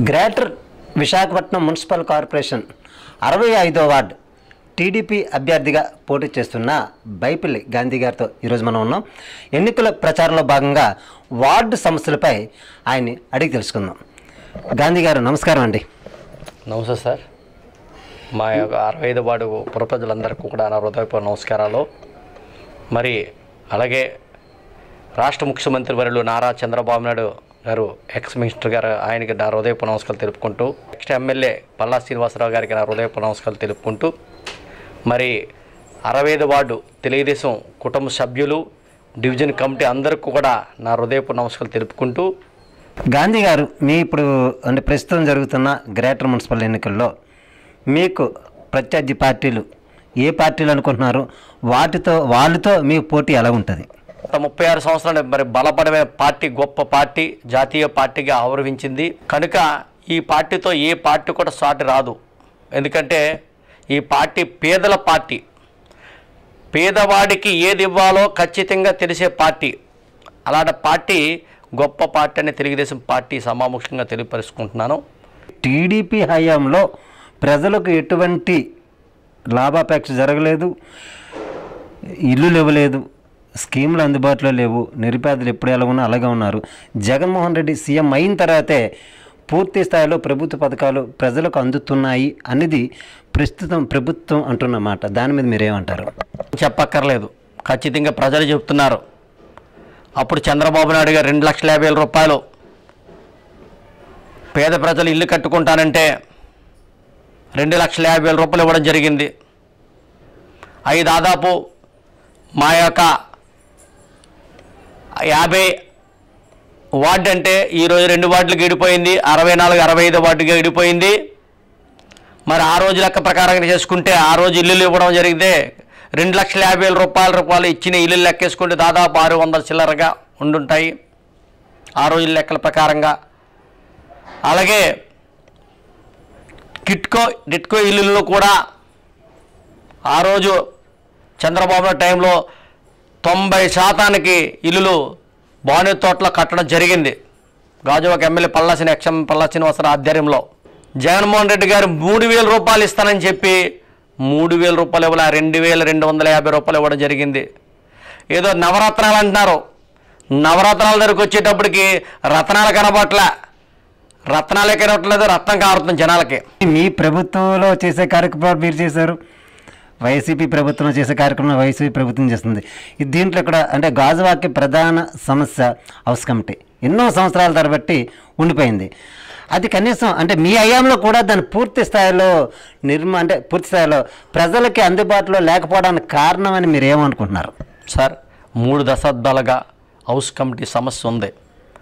greater Visakhapatnam municipal corporation అరవై ఐదో ward TDP అభ్యర్థిగా పోటీ చేస్తున్న బైపిల్లి గాంధీ గారితో ఈరోజు మనం ఉన్నాం ఎన్నికల ప్రచారంలో భాగంగా వార్డు సమస్యలపై ఆయన్ని అడిగి తెలుసుకుందాం గాంధీ గారు నమస్కారం అండి నమస్తే సార్ మా యొక్క అరవై ఐదు వార్డు పుర ప్రజలందరికీ కూడా నా హృదయపూర్వక నమస్కారాలు మరి అలాగే రాష్ట్ర ముఖ్యమంత్రి వర్యులు నారా చంద్రబాబు నాయుడు గారు ఎక్స్ మినిస్టర్ గారు ఆయనకి నా హృదయపూర్వక నమస్కారాలు తెలుపుకుంటూ నెక్స్ట్ ఎమ్మెల్యే పల్లా శ్రీనివాసరావు గారికి నా హృదయపూర్వక నమస్కారాలు తెలుపుకుంటూ మరి అరవై ఐదు వార్డు తెలుగుదేశం కుటుంబ సభ్యులు డివిజన్ కమిటీ అందరికీ కూడా నా హృదయపూర్వక నమస్కారాలు తెలుపుకుంటూ గాంధీ గారు మీ ఇప్పుడు అంటే ప్రస్తుతం జరుగుతున్న గ్రేటర్ మున్సిపల్ ఎన్నికల్లో మీకు ప్రత్యర్థి పార్టీలు ఏ పార్టీలు అనుకుంటున్నారు వాటితో వాళ్ళతో మీ పోటీ ఎలా ఉంటుంది గత ముప్పై ఆరు సంవత్సరాలు మరి బలపడమే పార్టీ గొప్ప పార్టీ జాతీయ పార్టీగా ఆవిర్వించింది కనుక ఈ పార్టీతో ఏ పార్టీ కూడా సాటి రాదు ఎందుకంటే ఈ పార్టీ పేదల పార్టీ పేదవాడికి ఏది ఇవ్వాలో ఖచ్చితంగా తెలిసే పార్టీ అలాంటి పార్టీ గొప్ప పార్టీ అని తెలుగుదేశం పార్టీ సమాముఖంగా తెలియపరుచుకుంటున్నాను టీడీపీ హయాంలో ప్రజలకు ఎటువంటి లాభాపేక్ష జరగలేదు ఇల్లులు ఇవ్వలేదు స్కీములు అందుబాటులో లేవు నిరుపేదలు ఎప్పుడు ఎలా ఉన్నా అలాగే ఉన్నారు జగన్మోహన్ రెడ్డి సీఎం అయిన తర్వాతే పూర్తి స్థాయిలో ప్రభుత్వ పథకాలు ప్రజలకు అందుతున్నాయి అనేది ప్రస్తుతం ప్రభుత్వం అంటున్నమాట దాని మీద మీరేమంటారు చెప్పక్కర్లేదు ఖచ్చితంగా ప్రజలు చెప్తున్నారు అప్పుడు చంద్రబాబు నాయుడు గారు రెండు లక్షల యాభై వేల రూపాయలు పేద ప్రజలు ఇల్లు కట్టుకుంటానంటే రెండు లక్షల యాభై వేల రూపాయలు ఇవ్వడం జరిగింది అవి దాదాపు మా యొక్క యాభై వార్డు అంటే ఈరోజు రెండు వార్డులు గడిపోయింది అరవై నాలుగు అరవై ఐదు వార్డుగా గడిపోయింది మరి ఆ రోజు లెక్క ప్రకారంగా చేసుకుంటే ఆ రోజు ఇల్లులు ఇవ్వడం జరిగితే రెండు లక్షల యాభై వేల రూపాయల రూపాయలు ఇచ్చిన ఇల్లు లెక్కేసుకుంటే దాదాపు ఆరు వందల చిల్లరగా ఉండుంటాయి ఆ రోజు లెక్కల ప్రకారంగా అలాగే కిట్కో డిట్కో ఇల్లుల్లో కూడా ఆ రోజు చంద్రబాబు నాయుడు టైంలో తొంభై శాతానికి ఇల్లులు బాణి తోటలో కట్టడం జరిగింది గాజువాక ఎమ్మెల్యే పల్లాసిన ఎక్స్ఎం పల్లా శ్రీనివాసరావు ఆధ్వర్యంలో జగన్మోహన్ రెడ్డి గారు మూడు వేల రూపాయలు ఇస్తానని చెప్పి మూడు వేల రూపాయలు ఇవ్వాలి రెండు వేల రెండు వందల యాభై రూపాయలు ఇవ్వడం జరిగింది ఏదో నవరత్నాలు అంటున్నారు నవరత్నాల దగ్గరికి వచ్చేటప్పటికి రత్నాలు కనబట్ల రత్నాలే కనబట్టలేదు రత్నం కారుతుంది జనాలకి మీ ప్రభుత్వంలో చేసే కార్యక్రమాలు మీరు చేశారు వైసీపీ ప్రభుత్వం చేసే కార్యక్రమం వైసీపీ ప్రభుత్వం చేస్తుంది ఇది దీంట్లో ఇక్కడ అంటే గాజువాకి ప్రధాన సమస్య హౌస్ కమిటీ ఎన్నో సంవత్సరాల తరబట్టి ఉండిపోయింది అది కనీసం అంటే మీ హయాంలో కూడా దాన్ని పూర్తి స్థాయిలో నిర్మా అంటే పూర్తి స్థాయిలో ప్రజలకి అందుబాటులో లేకపోవడానికి కారణం అని మీరు ఏమనుకుంటున్నారు సార్ మూడు దశాబ్దాలుగా హౌస్ కమిటీ సమస్య ఉంది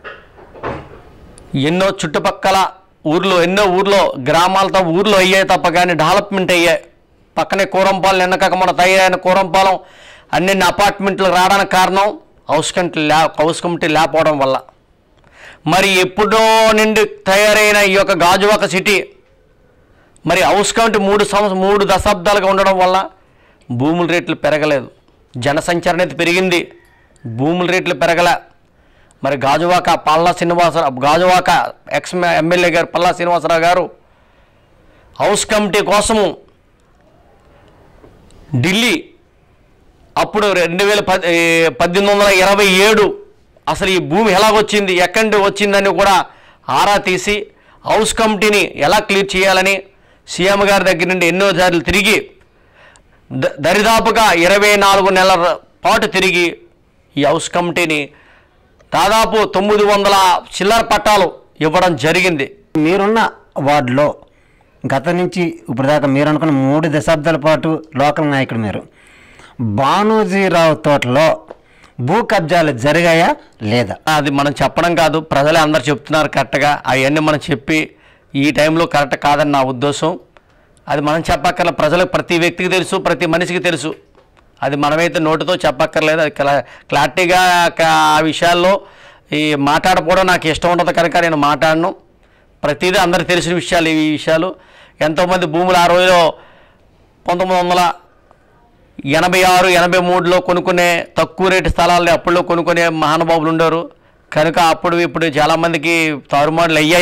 ఎన్నో చుట్టుపక్కల ఊర్లో ఎన్నో ఊర్లో గ్రామాలతో ఊర్లో అయ్యాయి తప్ప కానీ డెవలప్మెంట్ అయ్యాయి పక్కనే కూరంపాలెం వెనక మన తయారైన కూరంపాలెం అన్ని అపార్ట్మెంట్లు రావడానికి కారణం హౌస్ కమిటీ లే హౌస్ కమిటీ లేకపోవడం వల్ల మరి ఎప్పుడో నుండి తయారైన ఈ యొక్క గాజువాక సిటీ మరి హౌస్ కమిటీ మూడు సంవత్సరం మూడు దశాబ్దాలుగా ఉండడం వల్ల భూముల రేట్లు పెరగలేదు జనసంచారం అనేది పెరిగింది భూముల రేట్లు పెరగలే మరి గాజువాక పల్లా శ్రీనివాసరావు గాజువాక ఎక్స్ ఎమ్మెల్యే గారు పల్లా శ్రీనివాసరావు గారు హౌస్ కమిటీ కోసము ఢిల్లీ అప్పుడు రెండు వేల పది ఏ, పద్దెనిమిది వందల ఇరవై ఏడు అసలు ఈ భూమి ఎలాగొచ్చింది ఎక్కడి నుండి వచ్చిందని కూడా ఆరా తీసి హౌస్ కమిటీని ఎలా క్లియర్ చేయాలని సీఎం గారి దగ్గర నుండి ఎన్నో సార్లు తిరిగి ద- దరిదాపుగా ఇరవై నాలుగు నెలల పాటు తిరిగి ఈ హౌస్ కమిటీని దాదాపు తొమ్మిది వందల చిల్లర పట్టాలు ఇవ్వడం జరిగింది మీరున్న వార్డులో గత నుంచి ఇప్పటిదాకా మీరు అనుకున్న మూడు దశాబ్దాల పాటు లోకల్ నాయకుడు మీరు భానోజీరావు తోటలో భూ కబ్జాలు జరిగాయా లేదా అది మనం చెప్పడం కాదు ప్రజలే అందరు చెప్తున్నారు కరెక్ట్గా అవన్నీ మనం చెప్పి ఈ టైంలో కరెక్ట్ కాదని నా ఉద్దేశం అది మనం చెప్పక్కర్లేదు ప్రజలకు ప్రతి వ్యక్తికి తెలుసు ప్రతి మనిషికి తెలుసు అది మనమైతే నోటితో చెప్పక్కర్లేదు అది క్లా క్లారిటీగా క- ఆ విషయాల్లో ఈ మాట్లాడకపోవడం నాకు ఇష్టం ఉండదు కనుక నేను మాట్లాడను ప్రతిదీ అందరికి తెలిసిన విషయాలు ఈ విషయాలు ఎంతోమంది భూములు ఆ రోజులో పంతొమ్మిది వందల ఎనభై ఆరు ఎనభై మూడులో కొనుక్కునే తక్కువ రేటు స్థలాలు అప్పుడులో కొనుక్కునే మహానుభావులు ఉండరు కనుక అప్పుడు ఇప్పుడు చాలామందికి తారుమారులు అయ్యాయి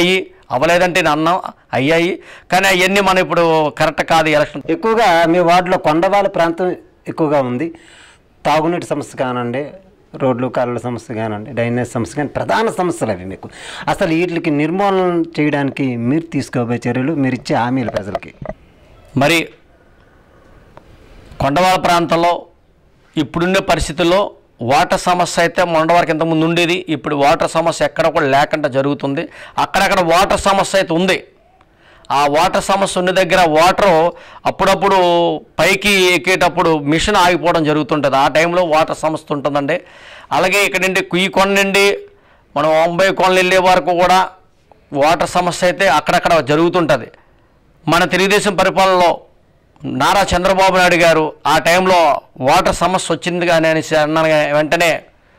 అవ్వలేదంటే నేను అన్నాం అయ్యాయి కానీ అవన్నీ మనం ఇప్పుడు కరెక్ట్ కాదు ఎలక్షన్ ఎక్కువగా మీ వార్డులో కొండవాళ్ళ ప్రాంతం ఎక్కువగా ఉంది తాగునీటి సమస్య కానివ్వండి రోడ్లు కాలువల సమస్య కానివ్వండి డ్రైనేజ్ సమస్య కానీ ప్రధాన సమస్యలు అవి మీకు అసలు వీటికి నిర్మూలన చేయడానికి మీరు తీసుకోబోయే చర్యలు మీరు ఇచ్చే హామీలు ప్రజలకి మరి కొండవాళ్ళ ప్రాంతంలో ఇప్పుడున్న పరిస్థితుల్లో వాటర్ సమస్య అయితే మొండ వరకు ఇంతకుముందు ఉండేది ఇప్పుడు వాటర్ సమస్య ఎక్కడ కూడా లేకుండా జరుగుతుంది అక్కడక్కడ వాటర్ సమస్య అయితే ఉంది ఆ వాటర్ సమస్య ఉన్న దగ్గర వాటర్ అప్పుడప్పుడు పైకి ఎక్కేటప్పుడు మిషన్ ఆగిపోవడం జరుగుతుంటుంది ఆ టైంలో వాటర్ సమస్య ఉంటుందండి అలాగే ఇక్కడ నుండి కుయ్యి కొండ నుండి మనం ముంబై కొండలు వెళ్ళే వరకు కూడా వాటర్ సమస్య అయితే అక్కడక్కడ జరుగుతుంటుంది మన తెలుగుదేశం పరిపాలనలో నారా చంద్రబాబు నాయుడు గారు ఆ టైంలో వాటర్ సమస్య వచ్చింది కానీ అనేసి అన్నాను కానీ వెంటనే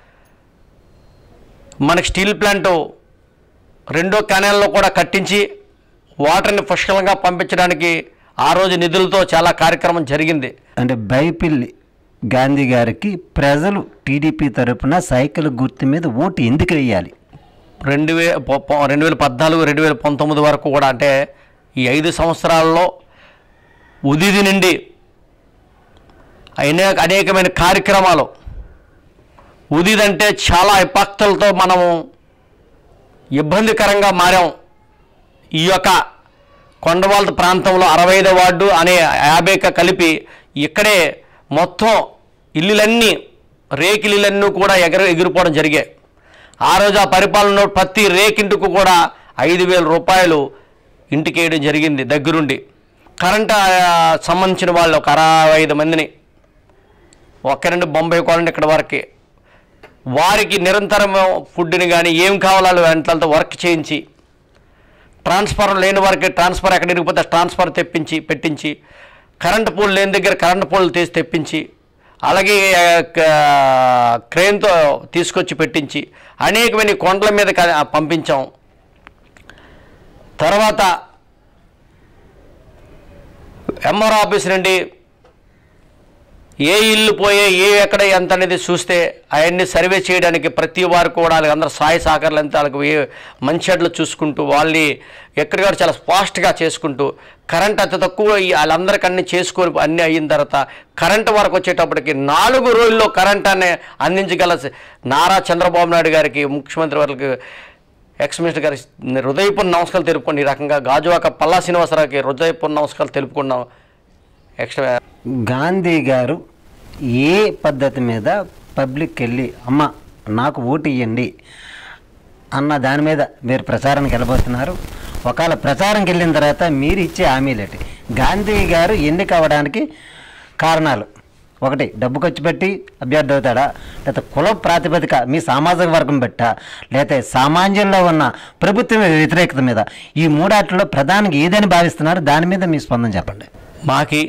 మనకి స్టీల్ ప్లాంట్ రెండో కెనాల్లో కూడా కట్టించి వాటర్ని పుష్కలంగా పంపించడానికి ఆ రోజు నిధులతో చాలా కార్యక్రమం జరిగింది అంటే బైపిల్లి గాంధీ గారికి ప్రజలు టీడీపీ తరపున సైకిల్ గుర్తు మీద ఓటు ఎందుకు వేయాలి రెండు వే పొ- పొ- రెండు వేల పద్నాలుగు రెండు వేల పంతొమ్మిది వరకు కూడా అంటే ఈ ఐదు సంవత్సరాల్లో ఉదిది నుండి అనేక అనేకమైన కార్యక్రమాలు ఉదిది అంటే చాలా విపక్తులతో మనము ఇబ్బందికరంగా మారాం ఈ యొక్క కొండవాళ్ళ ప్రాంతంలో అరవై ఐదో వార్డు అనే యాభైక కలిపి ఇక్కడే మొత్తం ఇల్లులన్నీ రేకిల్లులన్నీ కూడా ఎగర ఎగిరిపోవడం జరిగాయి ఆ రోజు ఆ పరిపాలనలో ప్రతి రేకింటికి కూడా ఐదు వేల రూపాయలు ఇంటికి వేయడం జరిగింది దగ్గరుండి కరెంట్ ఆ, సంబంధించిన వాళ్ళు ఒక అరవై ఐదు మందిని ఒక్కరండి బొంబాయి కావాలంటే ఇక్కడ వరకే వారికి నిరంతరం ఫుడ్ని కానీ ఏం కావాలో వెంటలతో వర్క్ చేయించి ట్రాన్స్ఫర్ లేని వారికి ట్రాన్స్ఫర్ ఎక్కడ ఇరిగిపోతే ట్రాన్స్ఫర్ తెప్పించి పెట్టించి కరెంటు పోల్ లేని దగ్గర కరెంటు పోల్ తీసి తెప్పించి అలాగే ఆ, క- క్రెయిన్తో తీసుకొచ్చి పెట్టించి అనేకమైన కొండల మీద క- పంపించాం తర్వాత ఎంఆర్ ఆఫీస్ నుండి ఏ ఇల్లు పోయే ఏ ఎక్కడ ఎంత అనేది చూస్తే అవన్నీ సర్వే చేయడానికి ప్రతి వారు కూడా వాళ్ళకి అందరూ సాయ సహకారాలు ఎంత వాళ్ళకి ఏ మంచి అడ్లు చూసుకుంటూ వాళ్ళని ఎక్కడికక్కడ చాలా ఫాస్ట్గా చేసుకుంటూ కరెంట్ అతి తక్కువ ఈ వాళ్ళందరికీ అన్ని చేసుకొని అన్నీ అయిన తర్వాత కరెంట్ వరకు వచ్చేటప్పటికి నాలుగు రోజుల్లో కరెంట్ అనే అందించగల నారా చంద్రబాబు నాయుడు గారికి ముఖ్యమంత్రి వారికి ఎక్స్ మినిస్టర్ గారి హృదయపూర్ణ నమస్కారాలు తెలుపుకొని ఈ రకంగా గాజువాక పల్లా శ్రీనివాసరావుకి హృదయపూర్ణ నమస్కారాలు తెలుపుకున్నాం ఎక్స్ట్రా గాంధీ గారు ఏ పద్ధతి మీద పబ్లిక్ వెళ్ళి అమ్మ నాకు ఓటు ఇవ్వండి అన్న దాని మీద మీరు ప్రచారానికి వెళ్ళబోతున్నారు ఒకవేళ ప్రచారంకి వెళ్ళిన తర్వాత మీరు ఇచ్చే హామీలేటి గాంధీ గారు ఎన్నిక అవ్వడానికి కారణాలు ఒకటి డబ్బు ఖర్చు పెట్టి అభ్యర్థి అవుతాడా లేకపోతే కుల ప్రాతిపదిక మీ సామాజిక వర్గం పెట్టా లేకపోతే సామాన్యంలో ఉన్న ప్రభుత్వం వ్యతిరేకత మీద ఈ మూడాటిలో ప్రధానంగా ఏదని భావిస్తున్నారు దాని మీద మీ స్పందన చెప్పండి మాకి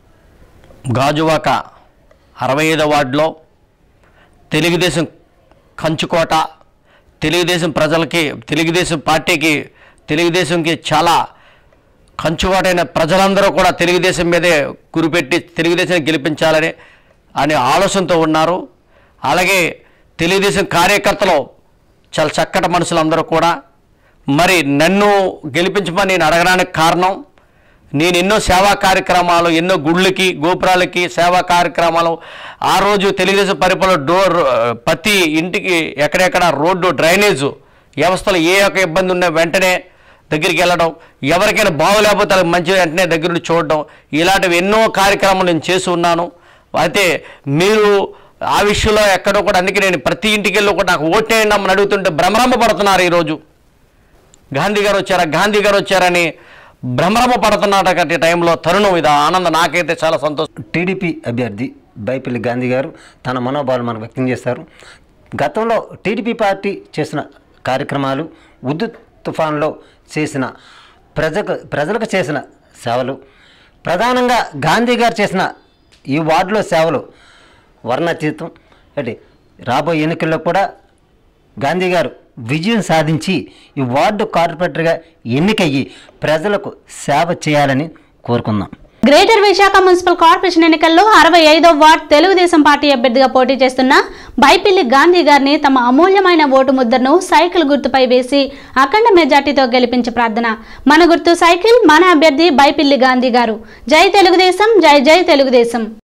గాజువాక అరవై ఐదో వార్డులో తెలుగుదేశం కంచుకోట తెలుగుదేశం ప్రజలకి తెలుగుదేశం పార్టీకి తెలుగుదేశంకి చాలా కంచుకోటైన ప్రజలందరూ కూడా తెలుగుదేశం మీదే గురిపెట్టి తెలుగుదేశాన్ని గెలిపించాలని అనే ఆలోచనతో ఉన్నారు అలాగే తెలుగుదేశం కార్యకర్తలు చాలా చక్కటి మనుషులందరూ కూడా మరి నన్ను గెలిపించమని నేను అడగడానికి కారణం నేను ఎన్నో సేవా కార్యక్రమాలు ఎన్నో గుళ్ళకి గోపురాలకి సేవా కార్యక్రమాలు ఆ రోజు తెలుగుదేశం పరిపాలన డోర్ ప్రతి ఇంటికి ఎక్కడెక్కడ రోడ్డు డ్రైనేజు వ్యవస్థలో ఏ ఒక్క ఇబ్బంది ఉన్నా వెంటనే దగ్గరికి వెళ్ళడం ఎవరికైనా బాగోలేకపోతే వాళ్ళకి మంచి వెంటనే దగ్గర నుండి చూడడం ఇలాంటివి ఎన్నో కార్యక్రమాలు నేను చేసి ఉన్నాను అయితే మీరు ఆ విషయంలో ఎక్కడో కూడా అందుకే నేను ప్రతి ఇంటికి వెళ్ళి కూడా నాకు ఓటేయండి అమ్మని అడుగుతుంటే భ్రమరమ్మ పడుతున్నారు ఈరోజు గాంధీ గారు వచ్చారా గాంధీ గారు వచ్చారని భ్రమరమ పడుతున్నటువంటి టైంలో తరుణం ఇది ఆ ఆనందం నాకైతే చాలా సంతోషం టీడీపీ అభ్యర్థి బైపల్లి గాంధీ గారు తన మనోభావాలు మనకు వ్యక్తం చేశారు గతంలో టీడీపీ పార్టీ చేసిన కార్యక్రమాలు ఉద్దు తుఫాన్లో చేసిన ప్రజకు ప్రజలకు చేసిన సేవలు ప్రధానంగా గాంధీ గారు చేసిన ఈ వార్డులో సేవలు వర్ణతీతం అంటే రాబోయే ఎన్నికల్లో కూడా గాంధీ గారు విజయం సాధించి ఈ వార్డు కార్పొరేటర్గా ఎన్నికయ్యి ప్రజలకు సేవ చేయాలని కోరుకుందాం గ్రేటర్ విశాఖ మున్సిపల్ కార్పొరేషన్ ఎన్నికల్లో అరవై ఐదో వార్డ్ తెలుగుదేశం పార్టీ అభ్యర్థిగా పోటీ చేస్తున్న బైపిల్లి గాంధీ గారిని తమ అమూల్యమైన ఓటు ముద్రను సైకిల్ గుర్తుపై వేసి అఖండ మెజార్టీతో గెలిపించే ప్రార్థన మన గుర్తు సైకిల్ మన అభ్యర్థి బైపిల్లి గాంధీ గారు జై తెలుగుదేశం జై జై తెలుగుదేశం